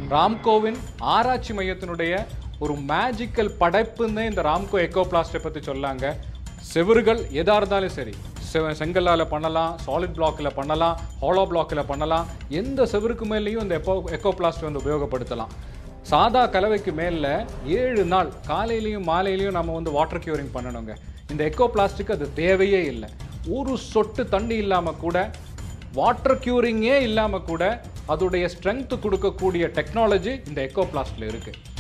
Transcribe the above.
ராம்கோவின் ஆராய்ச்சி மையத்தினுடைய ஒரு மேஜிக்கல் படைப்புன்னு இந்த ராம்கோ எக்கோ பிளாஸ்டை பற்றி சொல்லாங்க செவுறுகள் எதா இருந்தாலும் சரி செ- செங்கல்லால பண்ணலாம் சாலிட் பிளாக்கில் பண்ணலாம் ஹாலோ பிளாக்கில் பண்ணலாம் எந்த செவருக்கு மேலேயும் இந்த எக்கோ எக்கோ பிளாஸ்ட் வந்து உபயோகப்படுத்தலாம் சாதா கலவைக்கு மேலே ஏழு நாள் காலையிலையும் மாலையிலையும் நம்ம வந்து வாட்டர் கியூரிங் பண்ணணுங்க இந்த எக்கோ பிளாஸ்டிக் அது தேவையே இல்லை ஒரு சொட்டு தண்ணி இல்லாமல் கூட வாட்டர் கியூரிங்கே இல்லாமல் கூட அதோடைய ஸ்ட்ரென்த் கொடுக்கக்கூடிய டெக்னாலஜி இந்த எக்கோ பிளாஸ்டில் இருக்குது